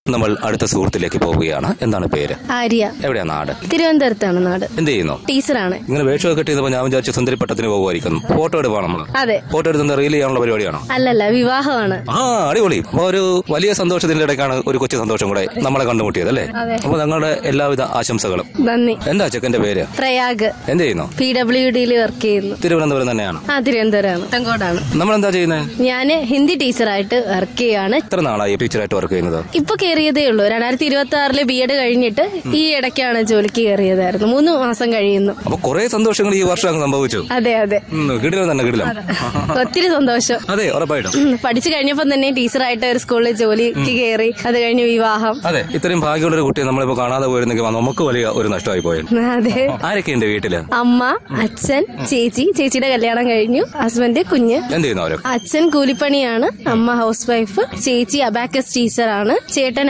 നമ്മൾ അടുത്ത സുഹൃത്തിലേക്ക് പോവുകയാണ് എന്താണ് പേര് ആര്യ എവിടെയാ നാട് തിരുവനന്തപുരത്താണ് നാട് എന്ത് ചെയ്യുന്നു ടീച്ചറാണ് ഇങ്ങനെ വേഷമൊക്കെ കെട്ടിയപ്പോൾ ഞാൻ വിചാരിച്ചു സുന്ദരി പട്ടത്തിന് പോകുമായിരിക്കുന്നു ഫോട്ടോ എടുപ്പാണ് നമ്മൾ അതെ ഫോട്ടോ എടുത്ത് റീൽ ചെയ്യാനുള്ള പരിപാടിയാണോ അല്ലല്ല വിവാഹമാണ് ആ അടിപൊളി അപ്പൊ ഒരു വലിയ സന്തോഷത്തിന്റെ ഇടയ്ക്കാണ് ഒരു കൊച്ചു സന്തോഷം കൂടെ നമ്മളെ കണ്ടുമുട്ടിയത് അല്ലേ അതെ. അപ്പൊ ഞങ്ങളുടെ എല്ലാവിധ ആശംസകളും നന്ദി എന്താ ചെക്കന്റെ പേര് പ്രയാഗ് എന്ത് ചെയ്യുന്നു പി ഡബ്ല്യു ഡിയിൽ വർക്ക് ചെയ്യുന്നു തിരുവനന്തപുരം തന്നെയാണ് ആ തിരുവനന്തപുരമാണ് തങ്കോടാണ് നമ്മൾ എന്താ ചെയ്യുന്നത് ഞാൻ ഹിന്ദി ടീച്ചറായിട്ട് വർക്ക് ചെയ്യാണ് എത്ര നാളായി ടീച്ചറായിട്ട് വർക്ക് ചെയ്യുന്നത് ഇപ്പൊ കയറിയതേ ഉള്ളൂ രണ്ടായിരത്തി ഇരുപത്തി ആറില് ബി എഡ് കഴിഞ്ഞിട്ട് ഈ ഇടയ്ക്കാണ് ജോലിക്ക് കയറിയതായിരുന്നു മൂന്ന് മാസം കഴിയുന്നു അപ്പൊ കുറെ സന്തോഷങ്ങൾ ഈ വർഷം അങ്ങ് സംഭവിച്ചു അതെ അതെ ഉം, കിടിലം തന്നെ കിടിലം ഒത്തിരി സന്തോഷം അതെ ഉറപ്പായിട്ടും ഉം, പഠിച്ചു കഴിഞ്ഞപ്പോൾ തന്നെ ടീച്ചറായിട്ട് ഒരു സ്കൂളിൽ ജോലിക്ക് കയറി അത് കഴിഞ്ഞ് വിവാഹം അതെ ഇത്രയും ഭാഗ്യമുള്ള ഒരു കുട്ടിയെ നമ്മളിപ്പോ കാണാതെ പോയിരുന്നെങ്കിൽ നമുക്ക് വലിയ ഒരു നഷ്ടമായി പോയത് അതെ ആരൊക്കെയുണ്ട് വീട്ടില് അമ്മ അച്ഛൻ ചേച്ചി ചേച്ചിയുടെ കല്യാണം കഴിഞ്ഞു ഹസ്ബൻഡ് കുഞ്ഞ് എന്ത് ചെയ്യുന്നു അവരൊക്കെ അച്ഛൻ കൂലിപ്പണിയാണ് അമ്മ ഹൗസ് വൈഫ് ചേച്ചി അബാക്കസ് ടീച്ചറാണ് ചേട്ടൻ